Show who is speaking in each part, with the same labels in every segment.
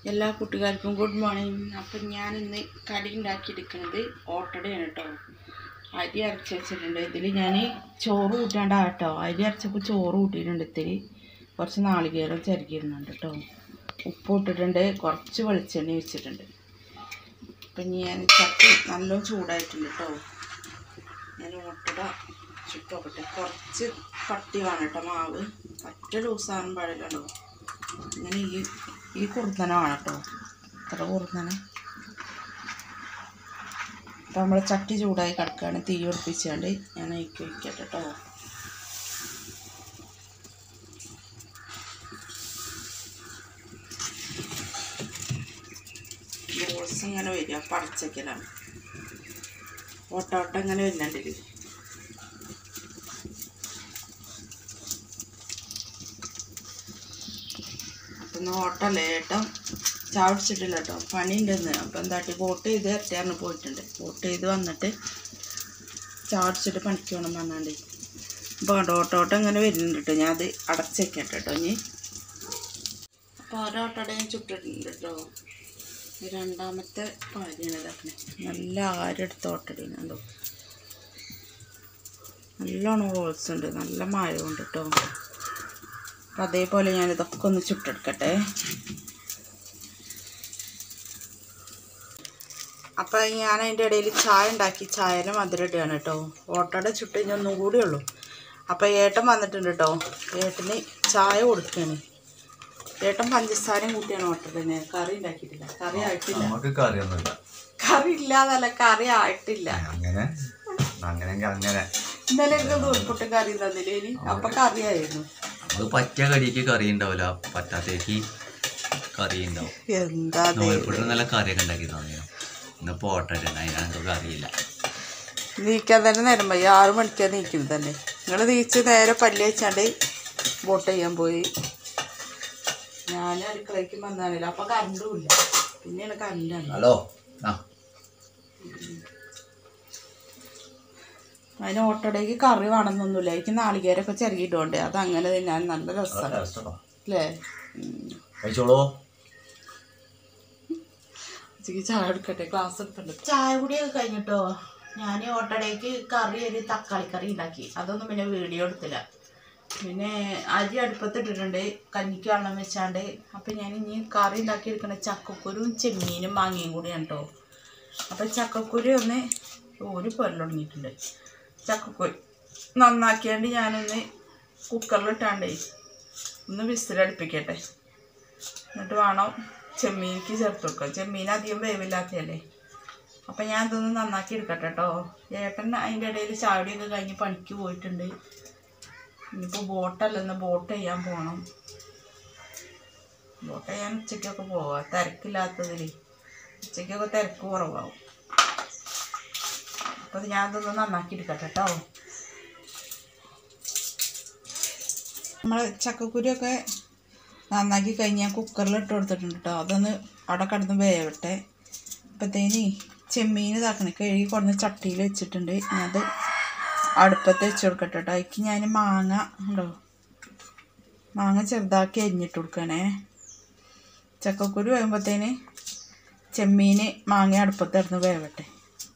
Speaker 1: എല്ലാ കൂട്ടുകാർക്കും good morning അപ്പം ഞാൻ ഇന്ന് കടി ഉണ്ടാക്കിയെടുക്കുന്നത് ഓട്ടടയാണ് കേട്ടോ അരി അരച്ച് വെച്ചിട്ടുണ്ട് ഇതിൽ ഞാൻ ചോറ് കൂട്ടാണ്ടാ കേട്ടോ അരി അരച്ചപ്പോൾ ചോറ് കൂട്ടിയിട്ടുണ്ട് ഇത്തിരി കുറച്ച് നാളികേരം ചിരകിയിടുന്നുണ്ട് കേട്ടോ ഉപ്പ് ഇട്ടിട്ടുണ്ട് കുറച്ച് വെളിച്ചെണ്ണ വെച്ചിട്ടുണ്ട് അപ്പം ഞാൻ ചട്ടി നല്ല ചൂടായിട്ടുണ്ട് കേട്ടോ ഞാൻ ഓട്ടട ചുട്ടോക്കട്ടെ കുറച്ച് കട്ടി വേണം കേട്ടോ മാവ് പറ്റ ലൂസാകാൻ പാടില്ലല്ലോ ഇങ്ങനെ ഈ ഈ കുറുന്നന വേണം കേട്ടോ ഇത്ര കുറുന്നന അപ്പം നമ്മൾ ചട്ടി ചൂടായി കിടക്കുകയാണ് തീ ഒളിപ്പിച്ചുകൊണ്ട് ഞാൻ അതിലേക്ക് വയ്ക്കട്ടെ കേട്ടോ ബോൾസ് ഇങ്ങനെ വരിക പടച്ചക്കലാണ് ഓട്ട ഓട്ട ഇങ്ങനെ വരുന്നുണ്ട് അപ്പം ഇന്ന് ഓട്ടല്ലേ ഏട്ടൻ ചാടിച്ചിട്ടില്ല കേട്ടോ പണിയുണ്ടെന്ന് അപ്പം എന്താട്ടി വോട്ട് ചെയ്ത് ഇരട്ടിയാറിന് പോയിട്ടുണ്ട് വോട്ട് ചെയ്ത് വന്നിട്ട് ചാടിച്ചിട്ട് പണിക്ക് വേണം പറഞ്ഞാണ്ട് അപ്പോൾ കണ്ടോ ഓട്ടോ ഓട്ടം ഇങ്ങനെ വരുന്നുണ്ട് കേട്ടോ ഞാൻ അത് അടച്ചേക്കട്ടെ കേട്ടോ ഇനി അപ്പോൾ ഓരോട്ടോടെ ഞാൻ ചുട്ടിട്ടുണ്ട് കേട്ടോ ഇത് രണ്ടാമത്തെ പാരിയാണ് ഇതാക്കണേ നല്ല ആരെടുത്ത ഓട്ടടയാണ് കണ്ടോ നല്ലോണം റോൾസ് ഉണ്ട് നല്ല മഴയുണ്ട് കേട്ടോ അപ്പം അതേപോലെ ഞാൻ ഇതൊക്കെ ഒന്ന് ചുട്ടെടുക്കട്ടെ അപ്പം ഞാൻ അതിൻ്റെ ഇടയിൽ ചായ ഉണ്ടാക്കി ചായയിൽ മധുരം ഇടുകയാണ് കേട്ടോ ഓട്ടോടെ ചുട്ട് കഴിഞ്ഞാൽ ഒന്നും കൂടി ഉള്ളൂ അപ്പം ഏട്ടൻ വന്നിട്ടുണ്ട് കേട്ടോ ഏട്ടന് ചായ കൊടുക്കുകയാണ് ഏട്ടൻ പഞ്ചസാരയും കൂട്ടിയാണ് ഓട്ടോടെ കറി ഉണ്ടാക്കിയിട്ടില്ല കറി ആയിട്ടില്ല
Speaker 2: നമുക്ക് കറിയൊന്നുമില്ല
Speaker 1: കറി ഇല്ലാതല്ല കറി ആയിട്ടില്ല
Speaker 2: അങ്ങനെ അങ്ങനെയെങ്കിൽ അങ്ങനെ
Speaker 1: ഇന്നലെ നൂൽപുട്ട് കറി തന്നില്ലേ അപ്പം കറിയായിരുന്നു
Speaker 2: നമുക്ക് പറ്റിയ കടിക്ക് കറി ഉണ്ടാവില്ല പറ്റാത്തേക്ക് കറി ഉണ്ടാവും
Speaker 1: എന്താ
Speaker 2: നൂൽപുട്ട് നല്ല കറിയൊക്കെ ഉണ്ടാക്കി തന്നു ഇന്ന് പോട്ടെ അതിനകത്ത് അറിയില്ല
Speaker 1: നീക്കാൻ തന്നെ നേരം പോയി ആറ് മണിക്കാണ് നീക്കുന്നത് തന്നെ നിങ്ങൾ നീച്ച് നേരെ പല്ല് വെച്ചാണ്ട് വോട്ട് ചെയ്യാൻ പോയി ഞാൻ അടുക്കളയ്ക്ക് വന്നാണില്ല അപ്പം കറണ്ടും ഇല്ല പിന്നെയാണ് കറണ്ടാണ്
Speaker 2: ഹലോ ആ
Speaker 1: അതിന് ഓട്ടോടേക്ക് കറി വേണമെന്നൊന്നുമില്ല എനിക്ക് നാളികേരൊക്കെ ചെറുകിയിട്ടുണ്ട് അത് അങ്ങനെ തിന്നാൻ നല്ല രസമാണ് അല്ലേ ഉം.
Speaker 2: കഴിച്ചോളൂ
Speaker 1: ഉച്ചയ്ക്ക് ചായ എടുക്കട്ടെ ക്ലാസ് എടുത്തിട്ടുണ്ട് ചായ കുടിയൊക്കെ കഴിഞ്ഞിട്ടോ ഞാൻ ഓട്ടടയ്ക്ക് കറി ഒരു തക്കാളി കറി ഉണ്ടാക്കി അതൊന്നും പിന്നെ വീഡിയോ എടുത്തില്ല പിന്നെ അരി അടുപ്പത്തിട്ടിട്ടുണ്ട് കഞ്ഞിക്ക് വെള്ളം വെച്ചാണ്ട് അപ്പം ഞാൻ ഇനി കറി ഉണ്ടാക്കി എടുക്കണ ചക്കക്കുരും ചെമ്മീനും മാങ്ങയും കൂടിയാണ് കേട്ടോ അപ്പം ചക്കക്കുരു ഒന്ന് ഒരു പൊരൽ തുടങ്ങിയിട്ടുണ്ട് ചക്കക്കുരു നന്നാക്കിയാണ്ട് ഞാനൊന്ന് കുക്കറിലിട്ടാണ്ടേ ഒന്ന് വിസിലടുപ്പിക്കട്ടെ എന്നിട്ട് വേണം ചെമ്മീനിക്ക് ചേർത്ത് കൊടുക്കുക ചെമ്മീൻ അധികം വേവില്ലാത്തതല്ലേ അപ്പം ഞാൻ ഇതൊന്ന് നന്നാക്കി എടുക്കട്ടെ കേട്ടോ ഏട്ടൻ അതിൻ്റെ ഇടയിൽ ചാടിയൊക്കെ കഴിഞ്ഞ് പണിക്ക് പോയിട്ടുണ്ട് ഇനിയിപ്പോൾ ബോട്ടല്ലെന്ന് ബോട്ട് ചെയ്യാൻ പോകണം ബോട്ട് ചെയ്യാൻ ഉച്ചയ്ക്കൊക്കെ പോവാം തിരക്കില്ലാത്തതിൽ ഉച്ചയ്ക്കൊക്കെ തിരക്ക് കുറവാകും അപ്പോൾ ഞാൻ ഇതൊന്ന് നന്നാക്കി എടുക്കട്ടെ കേട്ടോ നമ്മൾ ചക്കക്കുരിയൊക്കെ നന്നാക്കി കഴിഞ്ഞാൽ കുക്കറിൽ ഇട്ട് കൊടുത്തിട്ടുണ്ട് കേട്ടോ അതൊന്ന് അവിടെ കിടന്ന് വേവട്ടെ അപ്പോഴത്തേന് ചെമ്മീൻ ഇതാക്കണേ കഴുകി കൊടുന്ന് ചട്ടിയിൽ വെച്ചിട്ടുണ്ട് ഇനി അത് അടുപ്പത്ത് വെച്ച് കൊടുക്കട്ടെ കേട്ടോ അതിക്ക് ഞാൻ മാങ്ങ ഉണ്ടോ മാങ്ങ ചെറുതാക്കി അരിഞ്ഞിട്ട് കൊടുക്കണേ ചക്കക്കുരു വേകുമ്പോഴത്തേന് ചെമ്മീൻ മാങ്ങ അടുപ്പത്ത് കിടന്ന് വേവട്ടെ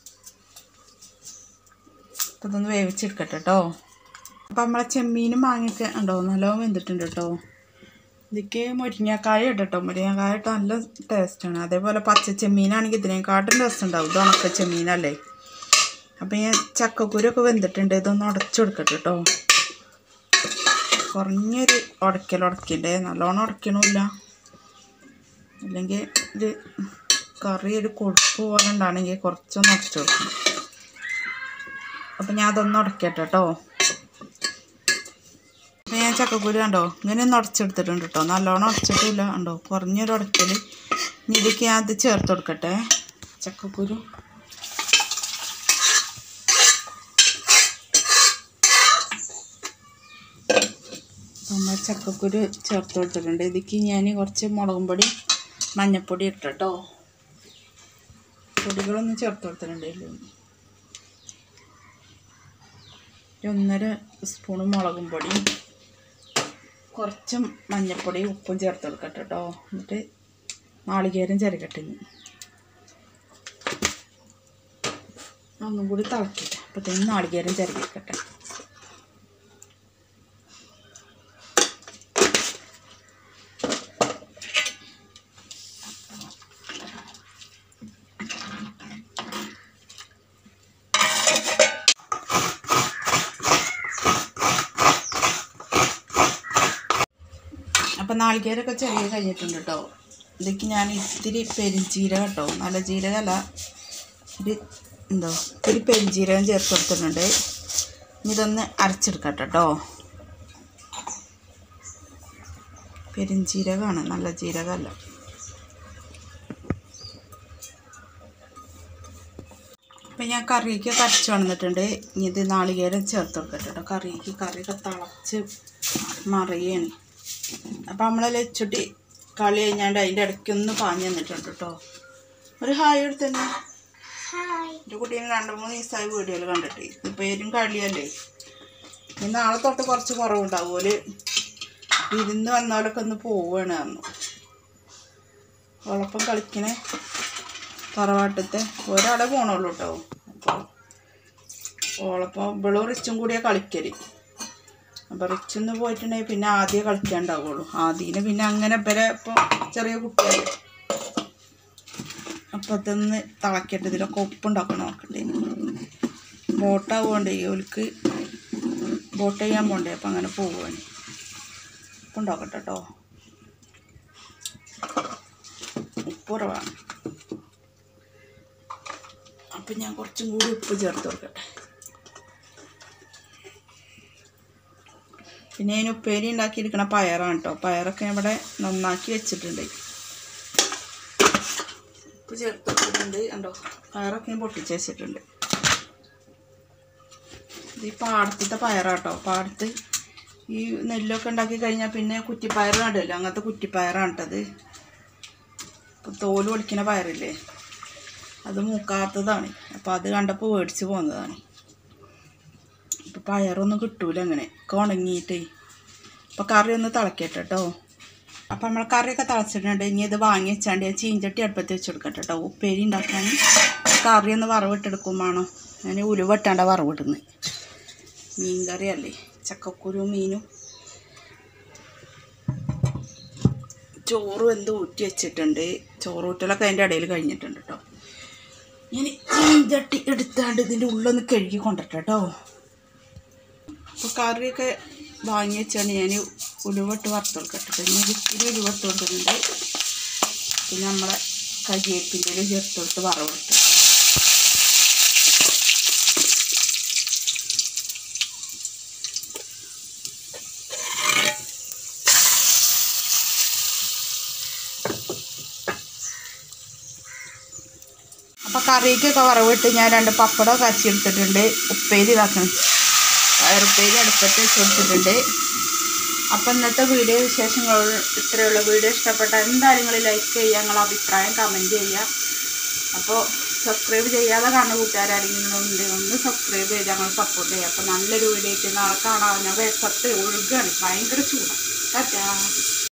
Speaker 1: അപ്പോൾ ഇതൊന്ന് വേവിച്ചെടുക്കട്ടെ കേട്ടോ അപ്പം നമ്മളെ ചെമ്മീനും മാങ്ങയൊക്കെ ഉണ്ടോ നല്ലോണം വെന്തിട്ടുണ്ട് കേട്ടോ ഇതിക്ക് മുരിങ്ങക്കായ ഇട്ട് കേട്ടോ മുരിങ്ങക്കായ ഇട്ട് നല്ല ടേസ്റ്റാണ് അതേപോലെ പച്ച ചെമ്മീനാണെങ്കിൽ ഇതിനെക്കാട്ടും ടേസ്റ്റ് ഉണ്ടാവും ഇത് ഉണക്ക ചെമ്മീനല്ലേ അപ്പം ഞാൻ ചക്കക്കുരൊക്കെ വെന്തിട്ടുണ്ട് ഇതൊന്ന് ഉടച്ചു കൊടുക്കട്ടെ കേട്ടോ കുറഞ്ഞൊരു ഉടക്കൽ ഉടക്കിണ്ടേ നല്ലോണം ഉടക്കണമില്ല അല്ലെങ്കിൽ ഇത് കറി ഒരു കൊഴുപ്പ് പോലെ ഉണ്ടാണെങ്കിൽ കുറച്ചൊന്ന് ഉടച്ചു കൊടുക്കണം അപ്പം ഞാൻ അതൊന്ന് ഉടക്കട്ടെ കേട്ടോ അപ്പം ഞാൻ ചക്കക്കുരു കണ്ടോ ഇങ്ങനെ ഒന്ന് ഉടച്ചെടുത്തിട്ടുണ്ട് കേട്ടോ നല്ലോണം ഉടച്ചിട്ടില്ല കണ്ടോ കുറഞ്ഞൊരു ഉടക്കൽ ഇനി ഇതിലേക്ക് ഞാൻ അത് ചേർത്ത് കൊടുക്കട്ടെ ചക്കക്കുരു നമ്മൾ ചക്കക്കുരു ചേർത്ത് കൊടുത്തിട്ടുണ്ട് ഇതിലേക്ക് ഞാൻ കുറച്ച് മുളകും പൊടി മഞ്ഞൾപ്പൊടി ഇട്ടു കേട്ടോ പൊടികളൊന്നും ചേർത്ത് കൊടുത്തിട്ടുണ്ട് ഇതില്. ഒരു ഒന്നര സ്പൂൺ മുളകും പൊടിയും കുറച്ച് മഞ്ഞൾപ്പൊടിയും ഉപ്പും ചേർത്ത് കൊടുക്കട്ടെ കേട്ടോ എന്നിട്ട് നാളികേരം ചിരകട്ടെ ഇനി ഒന്നും കൂടി തിളക്കിട്ടെ അപ്പോഴത്തേനും നാളികേരം ചിരകിക്കട്ടെ അപ്പം നാളികേരമൊക്കെ ചെറിയ കഴിഞ്ഞിട്ടുണ്ട് കേട്ടോ ഇതിലേക്ക് ഞാൻ ഇത്തിരി പെരിഞ്ചീരകം കേട്ടോ നല്ല ജീരകമല്ല ഒരു എന്തോ ഇത്തിരി പെരിഞ്ചീരകം ചേർത്ത് കൊടുത്തിട്ടുണ്ട് ഇനി ഇതൊന്ന് അരച്ചെടുക്കട്ടെ കേട്ടോ പെരിഞ്ചീരകമാണ് നല്ല ജീരകമല്ല അപ്പം ഞാൻ കറിക്ക് കരച്ച് വന്നിട്ടുണ്ട് ഇനി ഇത് നാളികേരം ചേർത്ത് കൊടുക്കട്ടെ കേട്ടോ കറിക്ക് കറിയൊക്കെ തിളച്ച് മറിയാണ് അപ്പം നമ്മളെ ലച്ചുട്ടി കളി കഴിഞ്ഞാണ്ട് അതിൻ്റെ ഇടയ്ക്കൊന്ന് പാഞ്ഞ് തന്നിട്ടുണ്ട് കേട്ടോ ഒരു ഹായ് എടുത്തന്നെ എൻ്റെ കുട്ടീനെ രണ്ട് മൂന്ന് ദിവസമായി വീഡിയോയിൽ കണ്ടിട്ട് ഇത് പേരും കളിയല്ലേ ഇനി നാളെ തൊട്ട് കുറച്ച് കുറവുണ്ടാവും ഓല് വിരുന്ന് വന്നവരൊക്കെ ഒന്ന് പോവുകയാണ് പറഞ്ഞു ഓളപ്പം കളിക്കണേ തറവാട്ടത്തെ ഒരാളെ പോണുള്ളൂ കേട്ടോ അപ്പോൾ ഓളപ്പം ഇവളും റിച്ചും കൂടിയാണ് കളിക്കല് അപ്പം റിച്ചൊന്ന് പോയിട്ടുണ്ടെങ്കിൽ പിന്നെ ആദ്യം കളിക്കാണ്ടാവുള്ളൂ ആദ്യം പിന്നെ അങ്ങനെ ഇവരെ ഇപ്പോൾ ചെറിയ കുട്ടിയല്ലേ അപ്പം അതൊന്ന് തിളക്കട്ടെ ഇതിലൊക്കെ ഉപ്പുണ്ടാക്കണം നോക്കണ്ടേ ബോട്ടാവുകൊണ്ടേ ഓൽക്ക് ബോട്ട് ചെയ്യാൻ പോണ്ടേ അപ്പം അങ്ങനെ പോവുകയാണ് ഉപ്പുണ്ടാക്കട്ടെ കേട്ടോ ഉപ്പ് കുറവാണ് അപ്പം ഞാൻ കുറച്ചും കൂടി ഉപ്പ് ചേർത്ത് കൊടുക്കട്ടെ പിന്നെ അതിന് ഉപ്പേരി ഉണ്ടാക്കിയിരിക്കണ പയറാണ് കേട്ടോ പയറൊക്കെ ഞാൻ ഇവിടെ നന്നാക്കി വെച്ചിട്ടുണ്ട് ഉപ്പ് ചേർത്ത് വെച്ചിട്ടുണ്ട് കണ്ടോ പയറൊക്കെ ഞാൻ പൊട്ടിച്ച് വെച്ചിട്ടുണ്ട് ഇത് ഈ പാടത്തത്തെ പയറാട്ടോ പാടത്ത് ഈ നെല്ലൊക്കെ ഉണ്ടാക്കി കഴിഞ്ഞാൽ പിന്നെ കുറ്റിപ്പയർ കണ്ടല്ലോ അങ്ങനത്തെ കുറ്റിപ്പയറാണ് കേട്ടത് ഇപ്പോൾ തോല് പൊളിക്കണ പയറില്ലേ അത് മൂക്കാത്തതാണ് അപ്പോൾ അത് കണ്ടപ്പോൾ മേടിച്ച് പോകുന്നതാണ് ഇപ്പം പയറൊന്നും കിട്ടൂല അങ്ങനെ ഒക്കെ ഉണങ്ങിയിട്ടേ അപ്പോൾ കറി ഒന്ന് തിളക്കട്ടെ കേട്ടോ അപ്പം നമ്മൾ കറിയൊക്കെ തിളച്ചിട്ടുണ്ട് ഇനി ഇത് വാങ്ങി വെച്ചാണ്ട് ഞാൻ ചീഞ്ചട്ടി അടുപ്പത്ത് വെച്ച് കൊടുക്കട്ടെ കേട്ടോ ഉപ്പേരി ഉണ്ടാക്കാൻ കറി ഒന്ന് വറവിട്ടെടുക്കും വേണം ഞാൻ ഉലുവട്ടാണ്ട വറവിടുന്നത് മീൻ കറിയല്ലേ ചക്കക്കുരു മീനും ചോറ് എന്ത് ഊറ്റി വെച്ചിട്ടുണ്ട് ചോറ് ഊറ്റലൊക്കെ അതിൻ്റെ ഇടയിൽ കഴിഞ്ഞിട്ടുണ്ട് കേട്ടോ ഞാൻ ചീഞ്ചട്ടി എടുത്താണ്ട് ഇതിൻ്റെ ഉള്ളൊന്ന് കഴുകി കൊണ്ടിട്ട് കേട്ടോ അപ്പോൾ കറിയൊക്കെ വാങ്ങി വെച്ചാണ് ഞാൻ ഉലുവട്ട് വറുത്തെടുക്കട്ടെ ഞാൻ ഇത്തിരി ഉലുവട്ട് കൊടുക്കുന്നുണ്ട് പിന്നെ നമ്മളെ കരിയേപ്പിൻ്റെ ചേർത്ത് കൊടുത്ത് വറവെടുത്ത് അപ്പോൾ കറിക്കൊക്കെ വറവിട്ട് ഞാൻ രണ്ട് പപ്പടം കച്ചിയെടുത്തിട്ടുണ്ട് ഉപ്പേരി ഇതാക്കണം പയറുപ്പേരി അടുപ്പത്ത് വെച്ച് കൊടുത്തിട്ടുണ്ട് അപ്പം ഇന്നത്തെ വീഡിയോ വിശേഷങ്ങൾ ഇത്രയുള്ള വീഡിയോ ഇഷ്ടപ്പെട്ട എന്തായാലും നിങ്ങൾ ലൈക്ക് ചെയ്യുക നിങ്ങളുടെ അഭിപ്രായം കമൻറ്റ് ചെയ്യുക അപ്പോൾ സബ്സ്ക്രൈബ് ചെയ്യാതെ കാണുന്ന കൂട്ടുകാരെങ്കിലും ഉണ്ട് ഒന്ന് സബ്സ്ക്രൈബ് ചെയ്ത് ഞങ്ങൾ സപ്പോർട്ട് ചെയ്യുക അപ്പോൾ നല്ലൊരു വീഡിയോ ആയിട്ട് നാളെ കാണാം ഞാൻ വിശത്ത് ഒഴുകാണ് ഭയങ്കര ചൂടാണ് ടാറ്റാ